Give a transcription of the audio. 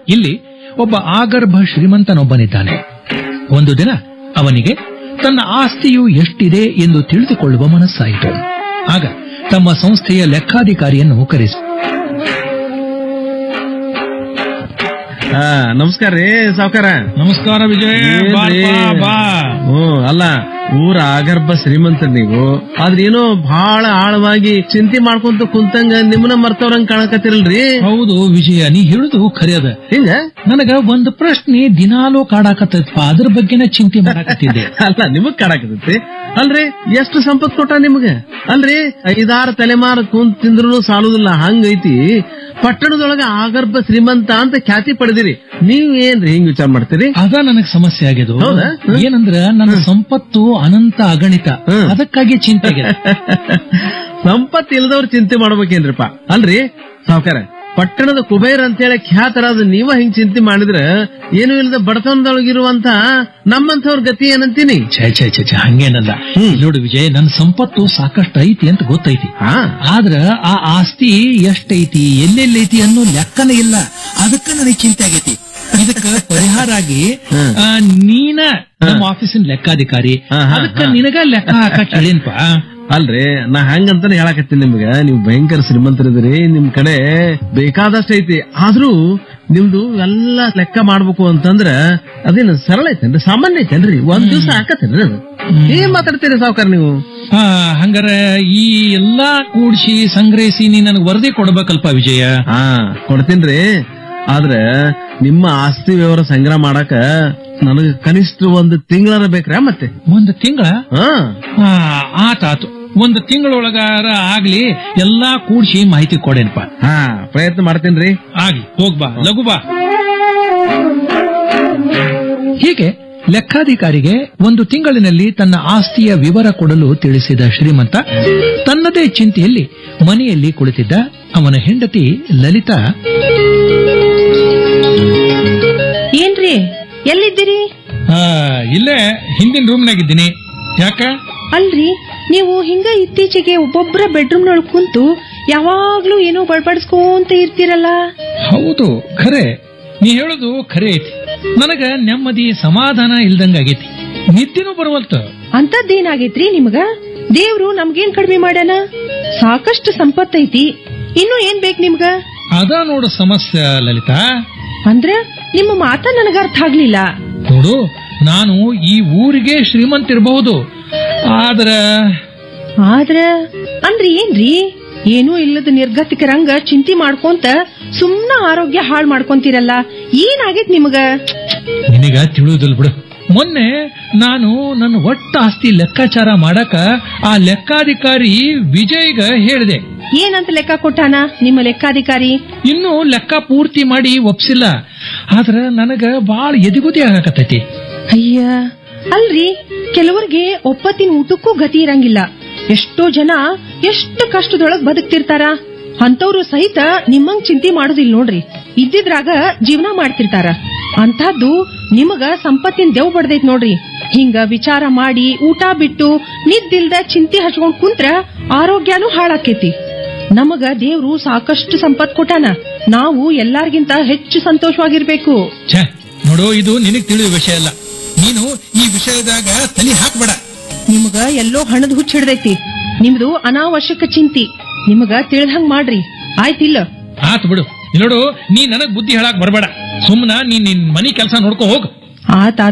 ಇಲ್ಲಿ ಒಬ್ಬ ಆಗರ್ಭ ಶ್ರೀಮಂತನೊಬ್ಬನಿದ್ದಾನೆ ಒಂದು ದಿನ ಅವನಿಗೆ ತನ್ನ ಆಸ್ತಿಯು ಎಷ್ಟಿದೆ ಎಂದು ತಿಳಿದುಕೊಳ್ಳುವ ಮನಸ್ಸಾಯಿತು ಆಗ ತಮ್ಮ ಸಂಸ್ಥೆಯ ಲೆಕ್ಕಾಧಿಕಾರಿಯನ್ನು ಕರೆಸಿ ಆ, ನಮಸ್ಕಾರ ರೀ ಸಾವ್ಕಾರ ನಮಸ್ಕಾರ ವಿಜಯ್ ಏನ್ರಿ? ಹ್ಮ್ ಅಲ್ಲ ಊರ ಆಗರ್ಭ ಶ್ರೀಮಂತರ್ ನೀವು ಆದ್ರೆ ಏನೋ ಬಹಳ ಆಳವಾಗಿ ಚಿಂತೆ ಮಾಡ್ಕೊಂತ ಕುಂತಂಗ ನಿಮ್ಮನ್ನ ಮರ್ತವ್ರಂಗ್ ಕಾಣಕತ್ತಿರಲ್ರಿ ಹೌದು ವಿಜಯ ನೀ ಹೇಳುದು ಖರೆಯದ ಹಿಂಗ ನನಗ ಒಂದು ಪ್ರಶ್ನೆ ದಿನಾಲೂ ಕಾಡಾಕತ್ತಪ್ಪ ಅದ್ರ ಬಗ್ಗೆನ ಚಿಂತೆ ಮಾಡಾಕತ್ತಿದ್ದೆ ಅಲ್ಲ ನಿಮಗ್ ಕಾಡಕತ್ತೈತಿ ಅಲ್ರಿ ಎಷ್ಟು ಸಂಪತ್ ಕೊಟ್ಟ ನಿಮ್ಗ ಅಲ್ರಿ ಐದಾರು ತಲೆಮಾರು ಕುಂತ್ ತಿಂದ್ರು ಸಾಲುದಿಲ್ಲ ಹಂಗೈತಿ ಪಟ್ಟಣದೊಳಗ ಆಗರ್ಭ ಶ್ರೀಮಂತ ಅಂತ ಖ್ಯಾತಿ ಪಡೆದಿರಿ ನೀವ್ ಏನ್ರಿ ಹಿಂಗ್ ವಿಚಾರ ಮಾಡ್ತೀರಿ ಅದ ನನಗ್ ಸಮಸ್ಯೆ ಆಗ್ಯದು ಹೌದಾ? ಏನಂದ್ರ ನನ್ನ ಸಂಪತ್ತು ಅನಂತ ಅಗಣಿತ ಹ್ಮ್. ಅದಕ್ಕಾಗಿ ಚಿಂತೆ ಆಗ್ಯದ ಸಂಪತ್ ಇಲ್ದವ್ರು ಚಿಂತೆ ಮಾಡ್ಬೇಕೇನ್ರಿಪ್ಪ ಅಲ್ರಿ ಸಾವ್ಕಾರ ಪಟ್ಟಣದ ಕುಬೇರ್ ಅಂತೇಳಿ ಖ್ಯಾತರಾದ ನೀವ ಹಿಂಗ್ ಚಿಂತೆ ಮಾಡಿದ್ರ ಏನು ಇಲ್ಲದ ಬಡತನದೊಳಗಿರುವಂತ ನಮ್ಮಂಥವ್ರ ಗತಿ ಏನಂತೀನಿ ಛೇ ಛೇ ಛೇ ಛೇ, ಹಂಗೇನಲ್ಲ ಹ್ಮ್. ನೋಡು ವಿಜಯ್ ನನ್ನ ಸಂಪತ್ತು ಸಾಕಷ್ಟು ಐತಿ ಅಂತ ಗೊತ್ತೈತಿ ಹಾ ಆದ್ರ ಆ ಆಸ್ತಿ ಎಷ್ಟೈತಿ ಎಲ್ಲೆಲ್ಲೈತಿ ಅನ್ನೋ ಲೆಕ್ಕನೇ ಇಲ್ಲ ಅದಕ್ಕ ನನಗೆ ಚಿಂತೆ ಆಗೈತಿ ಇದಕ್ಕ ಪರಿಹಾರ ಆಗಿ ಹ್ಮ್. ಆ, ನೀನ ನಮ್ಮ ಆಫೀಸಿನ ಲೆಕ್ಕಾಧಿಕಾರಿ ಹಾ, ಹಾ, ಅದಕ್ಕ ಹಾ. ನಿನಗ ಲೆಕ್ಕ ಹಾಕಕ್ ಹೇಳಿನ್ಪ ಅಲ್ರಿ ನಾ ಹಂಗಂತಾನೆ ಹೇಳಕತ್ತೀನಿ ನಿಮ್ಗ ನೀವು ಭಯಂಕರ ಶ್ರೀಮಂತರಿದ್ರಿ ನಿಮ್ ಕಡೆ ಬೇಕಾದಷ್ಟು ಐತಿ ಆದ್ರೂ ನಿಮ್ದು ಎಲ್ಲ ಲೆಕ್ಕ ಮಾಡ್ಬೇಕು ಅಂತಂದ್ರ ಅದೇನು ಸರಳ ಐತೇನ್ರಿ ಸಾಮಾನ್ಯ ಐತೇನ್ರಿ ಒಂದ್ ದಿವ್ಸ ಹಾಕತ್ತೇನ್ರಿ ಅದು ಏನ್ ಮಾತಾಡ್ತೀರಿ ಸಾವ್ಕಾರ ನೀವು ಆ, ಹಂಗಾರ ಈ ಎಲ್ಲಾ ಕೂಡ್ಸಿ ಸಂಗ್ರಹಿಸಿ ನೀ ನನಗೆ ವರದಿ ಕೊಡ್ಬೇಕಲ್ಪ ವಿಜಯ ಹಾ ಕೊಡ್ತೀನ್ರಿ ಆದ್ರ ನಿಮ್ಮ ಆಸ್ತಿ ವ್ಯವಹಾರ ಸಂಗ್ರಹ ಮಾಡಾಕ ನನಗ ಕನಿಷ್ಠ ಒಂದು ತಿಂಗಳರ ಬೇಕ್ರಾ ಮತ್ತೆ ಒಂದು ತಿಂಗಳ ಹಾ ಆತಾತು ಒಂದು ತಿಂಗಳೊಳಗಾರ ಆಗ್ಲಿ ಎಲ್ಲಾ ಕೂಡ್ಸಿ ಮಾಹಿತಿ ಕೊಡೇನಪ್ಪ ಹಾ ಪ್ರಯತ್ನ ಮಾಡ್ತೀನ್ರಿ ಆಗ್ಲಿ ಹೋಗ್ಬಾ ಲಘು ಬಾ ಹೀಗೆ ಲೆಕ್ಕಾಧಿಕಾರಿಗೆ ಒಂದು ತಿಂಗಳಿನಲ್ಲಿ ತನ್ನ ಆಸ್ತಿಯ ವಿವರ ಕೊಡಲು ತಿಳಿಸಿದ ಶ್ರೀಮಂತ ತನ್ನದೇ ಚಿಂತೆಯಲ್ಲಿ ಮನೆಯಲ್ಲಿ ಕುಳಿತಿದ್ದ ಅವನ ಹೆಂಡತಿ ಲಲಿತಾ ಏನ್ರಿ ಎಲ್ಲಿದ್ದೀರಿ ಆ, ಇಲ್ಲೇ ಹಿಂದಿನ ರೂಮ್ನಾಗಿದ್ದೀನಿ ಯಾಕ ಅಲ್ರಿ ನೀವು ಹಿಂಗ ಇತ್ತೀಚೆಗೆ ಒಬ್ಬೊಬ್ಬರ ಬೆಡ್ರೂಮ್ನೊಳಗ್ ಕುಂತು ಯಾವಾಗ್ಲೂ ಏನೋ ಬಡ್ಬಡ್ಸ್ಕೊಂತ ಇರ್ತೀರಲ್ಲ ಹೌದು ಖರೆ ನೀ ಹೇಳುದು ಖರೆ ಐತಿ ನನಗ ನೆಮ್ಮದಿ ಸಮಾಧಾನ ಇಲ್ದಂಗಾಗೈತಿ ನಿದ್ದೆನೂ ಬರವಲ್ತ ಅಂತದ್ದೇನಾಗೈತ್ರಿ ನಿಮ್ಗ ದೇವ್ರು ನಮ್ಗೇನ್ ಕಡಿಮೆ ಮಾಡ್ಯಾನ ಸಾಕಷ್ಟು ಸಂಪತ್ತೈತಿ ಇನ್ನು ಏನ್ ಬೇಕ್ ನಿಮ್ಗ ಅದ ನೋಡು ಸಮಸ್ಯೆ ಲಲಿತಾ ಅಂದ್ರ ನಿಮ್ಮ ಮಾತ ನನಗ ಅರ್ಥ ಆಗ್ಲಿಲ್ಲ ನೋಡು ನಾನು ಈ ಊರಿಗೆ ಶ್ರೀಮಂತ ಇರಬಹುದು ಆದ್ರ ಆದ್ರ ಅಂದ್ರ ಏನ್ರಿ ಏನೂ ಇಲ್ಲದ ನಿರ್ಗತಿಕರಂಗ ಚಿಂತೆ ಮಾಡ್ಕೊಂತ ಸುಮ್ನ ಆರೋಗ್ಯ ಹಾಳ್ ಮಾಡ್ಕೊಂತೀರಲ್ಲ ಏನಾಗೈತ್ ನಿಮ್ಗ ನಿನಗ ತಿಳಿಯುದಿಲ್ಲ ಬಿಡು ಮೊನ್ನೆ ನಾನು ನನ್ನ ಒಟ್ಟ ಆಸ್ತಿ ಲೆಕ್ಕಾಚಾರ ಮಾಡಕ ಆ ಲೆಕ್ಕಾಧಿಕಾರಿ ವಿಜಯ್ಗ ಹೇಳಿದೆ ಏನಂತ ಲೆಕ್ಕ ಕೊಟ್ಟಾನ ನಿಮ್ಮ ಲೆಕ್ಕಾಧಿಕಾರಿ ಇನ್ನೂ ಲೆಕ್ಕ ಪೂರ್ತಿ ಮಾಡಿ ಒಪ್ಸಿಲ್ಲ ಆದ್ರ ನನಗ ಬಾಳ ಎದಿಗುದಿ ಆಗಕತ್ತೈತಿ ಅಯ್ಯ ಅಲ್ರಿ ಕೆಲವರಿಗೆ ಒಪ್ಪತ್ತಿನ ಊಟಕ್ಕೂ ಗತಿ ಇರಂಗಿಲ್ಲ ಎಷ್ಟೋ ಜನ ಎಷ್ಟು ಕಷ್ಟದೊಳಗ್ ಬದುಕ್ತಿರ್ತಾರ ಅಂತವ್ರು ಸಹಿತ ನಿಮ್ಮಂಗ್ ಚಿಂತೆ ಮಾಡುದಿಲ್ಲ ನೋಡ್ರಿ ಇದ್ದಿದ್ರಾಗ ಜೀವನ ಮಾಡ್ತಿರ್ತಾರ ಅಂತಹದ್ದು ನಿಮಗ ಸಂಪತ್ತಿನ ದೇವ್ ಬಡ್ದೈತ್ ನೋಡ್ರಿ ಹಿಂಗ ವಿಚಾರ ಮಾಡಿ ಊಟ ಬಿಟ್ಟು ನಿದ್ದಿಲ್ದ ಚಿಂತೆ ಹಚ್ಕೊಂಡ್ ಕುಂತ್ರ ಆರೋಗ್ಯನೂ ಹಾಳಾಕೇತಿ ನಮಗ ದೇವ್ರು ಸಾಕಷ್ಟು ಸಂಪತ್ ಕೊಟ್ಟಾನ ನಾವು ಎಲ್ಲಾರ್ಗಿಂತ ಹೆಚ್ಚು ಸಂತೋಷವಾಗಿರ್ಬೇಕು ಛೇ ನೋಡು ಇದು ನಿನಗ್ ತಿಳಿದ ವಿಷಯ ಅಲ್ಲ ನೀನು ಈ ವಿಷಯದಾಗ ತಲೆ ಹಾಕ್ಬೇಡ ನಿಮಗ ಎಲ್ಲೋ ಹಣದ ಹುಚ್ಚ ಹಿಡ್ದೈತಿ ನಿಮ್ದು ಅನಾವಶ್ಯಕ ಚಿಂತಿ ನಿಮಗ ತಿಳಿದಂಗ್ ಮಾಡ್ರಿ ಆಯ್ತಿಲ್ಲ ಆತ್ ಬಿಡು ಇಲ್ಲಿ ನೋಡು ನೀ ನನಗ್ ಬುದ್ಧಿ ಹೇಳಕ್ ಬರಬೇಡ ಸುಮ್ಮನ ನೀನ್ ನಿನ್ ಮನಿ ಕೆಲಸ ನೋಡ್ಕೊ ಹೋಗ್ ಆತ